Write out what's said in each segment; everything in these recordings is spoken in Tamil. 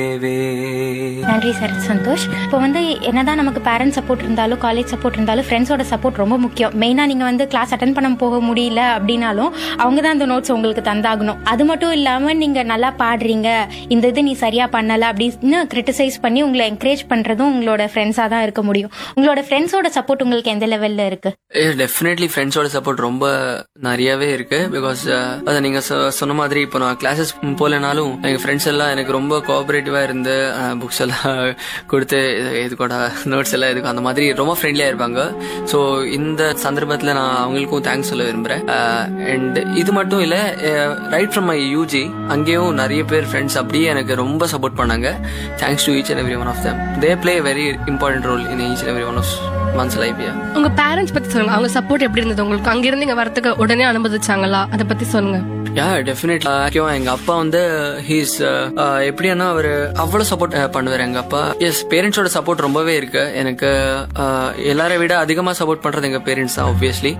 நன்றி சார் சந்தோஷ் இப்போ வந்து என்னதான் நமக்கு பேரண்ட்ஸ் சப்போர்ட் இருந்தாலும் காலேஜ் சப்போர்ட் இருந்தாலும் ஃப்ரெண்ட்ஸோட சப்போர்ட் ரொம்ப முக்கியம் மெயினாக நீங்கள் வந்து கிளாஸ் அட்டன் பண்ண போக முடியல அப்படின்னாலும் அவங்க தான் அந்த நோட்ஸ் உங்களுக்கு தந்தாகணும் அது மட்டும் இல்லாமல் நீங்கள் நல்லா பாடுறீங்க இந்த இது நீ சரியாக பண்ணலை அப்படின்னு கிரிட்டிசைஸ் பண்ணி உங்களை என்கரேஜ் பண்ணுறதும் உங்களோட ஃப்ரெண்ட்ஸாக தான் இருக்க முடியும் உங்களோட ஃப்ரெண்ட்ஸோட சப்போர்ட் உங்களுக்கு எந்த லெவலில் இருக்கு டெஃபினெட்லி ஃப்ரெண்ட்ஸோட சப்போர்ட் ரொம்ப நிறையவே இருக்கு பிகாஸ் அதை நீங்க சொ- சொன்ன மாதிரி இப்போ நான் கிளாஸஸ் போலனாலும் எங்க ஃப்ரெண்ட்ஸ் எல்லாம் எனக்கு ரொம்ப கோஆபரேட்டிவா இருந்து புக்ஸ் எல்லாம் கொடுத்து இது- இது கூட நோட்ஸ் எல்லாம் இதுக்கு அந்த மாதிரி ரொம்ப ஃப்ரெண்ட்லியா இருப்பாங்க ஸோ இந்த சந்தர்ப்பத்தில் நான் அவங்களுக்கும் தேங்க்ஸ் சொல்ல விரும்புறேன் அண்ட் இது மட்டும் இல்ல ரைட் ஃப்ரம் மை யூஜி அங்கேயும் நிறைய பேர் ஃப்ரெண்ட்ஸ் அப்படியே எனக்கு ரொம்ப சப்போர்ட் பண்ணாங்க thanks to each and every one of them they play very important role in each and every one of months life ya உங்க பேரண்ட்ஸ் பத்தி சொல்லுங்க அவங்க சப்போர்ட் எப்படி இருந்தது உங்களுக்கு அங்க இருந்து இங்க வரதுக்கு உடனே அனுமதிச்சாங்களா அதை பத்தி சொல்லுங்க யா டெஃபினெட்லி எங்க அப்பா வந்து ஹீஸ் எப்படின்னா அவரு அவ்வளவு சப்போர்ட் பண்ணுவார் எங்க அப்பா எஸ் பேரண்ட்ஸோட சப்போர்ட் ரொம்பவே இருக்கு எனக்கு uh, எல்லாரை விட அதிகமா சப்போர்ட் பண்றது எங்க பேரண்ட்ஸ் தான் ஆப்வியஸ்லி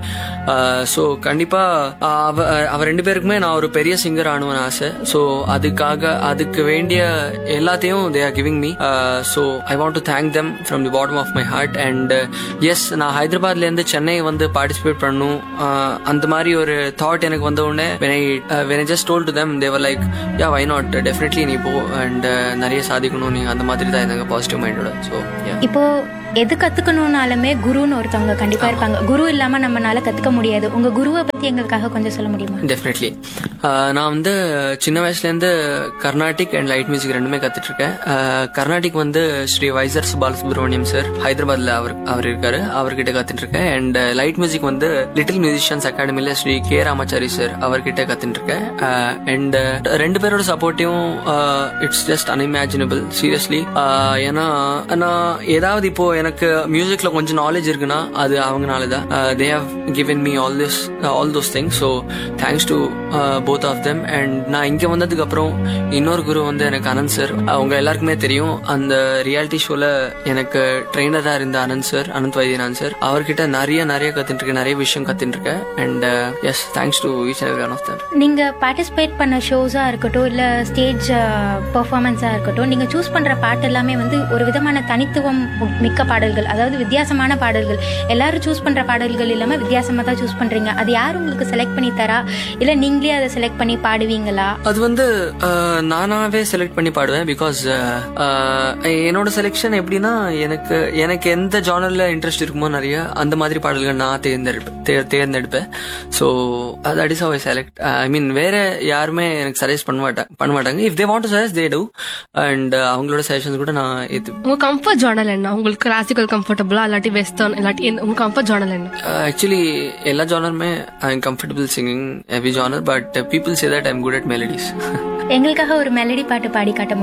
ஸோ கண்டிப்பா uh, அவ அவ ரெண்டு பேருக்குமே நான் ஒரு பெரிய சிங்கர் ஆனுவன் ஆசை ஸோ அதுக்காக அதுக்கு வேண்டிய எல்லாத்தையும் they are giving me so I want to thank them from the bottom of my heart and yes நான் ஹைதராபாத்ல இருந்து சென்னை வந்து பார்ட்டிசிபேட் பண்ணணும் uh, அந்த மாதிரி ஒரு தாட் எனக்கு வந்த உடனே when I uh, when I just told to them they were like yeah why not definitely நீ போ அண்ட் நிறைய சாதிக்கணும் நீ அந்த மாதிரி தான் இருந்தாங்க பாசிட்டிவ் மைண்டோட ஸோ இப்போ எது கத்துக்கணும்னாலுமே குருன்னு ஒருத்தவங்க கண்டிப்பா இருப்பாங்க குரு இல்லாம நம்மனால கத்துக்க முடியாது உங்க குருவை பத்தி எங்களுக்காக கொஞ்சம் சொல்ல முடியுமா டெஃபினெட்லி நான் வந்து சின்ன வயசுலேருந்து கர்நாடிக் அண்ட் லைட் மியூசிக் ரெண்டுமே கத்துட்டு இருக்கேன் அஹ், கர்நாடிக் வந்து ஸ்ரீ வைசர்ஸ் பாலசுப்ரமணியம் சார் ஹைதராபாத்ல அவர் அவர் இருக்காரு அவர்கிட்ட கத்துட்டு இருக்கேன் அண்ட் லைட் மியூசிக் வந்து லிட்டில் மியூசிஷியன்ஸ் அகாடமில ஸ்ரீ கே ராமாச்சாரி சார் அவர்கிட்ட கத்துட்டு இருக்கேன் அண்ட் ரெண்டு பேரோட சப்போர்ட்டையும் இட்ஸ் ஜஸ்ட் அன்இமேஜினபிள் சீரியஸ்லி ஏன்னா நான் ஏதாவது இப்போ எனக்கு மியூசிக்ல கொஞ்சம் நாலேஜ் இருக்குன்னா அது அவங்கனால தான் they have given me all this all those things so thanks to both of them and நான் இங்க வந்ததுக்கு அப்புறம் இன்னொரு குரு வந்து எனக்கு அனந்த் சார் அவங்க எல்லாருக்குமே தெரியும் அந்த ரியாலிட்டி ஷோல எனக்கு ட்ரெயினரா இருந்த அனந்த் சார் அனந்த் வைத்தியநாதன் சார் அவர்கிட்ட நிறைய நிறைய கத்துட்டு இருக்கேன் நிறைய விஷயம் கத்துட்டு இருக்கேன் and yes thanks to each and one of them நீங்க பார்ட்டிசிபேட் பண்ண ஷோஸா இருக்கட்டும் இல்ல ஸ்டேஜ் பெர்ஃபார்மன்ஸா இருக்கட்டும் நீங்க சூஸ் பண்ற பாட்டு எல்லாமே வந்து ஒரு விதமான தனித்துவம் மிக்க பாடல்கள் அதாவது வித்தியாசமான பாடல்கள் எல்லாரும் சூஸ் பண்ற பாடல்கள் இல்லாம வித்தியாசமா தான் சூஸ் பண்றீங்க அது யார் உங்களுக்கு செலக்ட் பண்ணி தரா இல்ல நீங்களே அதை செலக்ட் பண்ணி பாடுவீங்களா அது வந்து அஹ், நானாவே செலக்ட் பண்ணி பாடுவேன் பிகாஸ் என்னோட செலெக்ஷன் எப்படின்னா எனக்கு எனக்கு எந்த ஜானர்ல இன்ட்ரெஸ்ட் இருக்குமோ நிறைய அந்த மாதிரி பாடல்கள் நான் தேர்ந்தெடுப்பேன் தே- தேர்ந்தெடுப்பேன் so that is I select I mean வேற யாருமே எனக்கு சஜஸ்ட் பண்ண மாட்டாங்க பண்ண மாட்டாங்க if they want to suggest they do and அவங்களோட சஜஷன்ஸ் கூட நான் ஏத்து உங்க கம்ஃபர்ட் ஜானல் என்ன உங்களுக்கு கிளாசிக்கல் கம்ஃபர்டபுளா இல்லாட்டி வெஸ்டர்ன் இல்லாட்டி என்ன- உங்க கம்ஃபர்ட் ஜானல் என்ன ஆக்சுவலி எல்லா ஜானருமே I am comfortable singing every genre but people say that I am good at melodies எங்களுக்காக ஒரு மெலடி பாட்டு பாடி காட்ட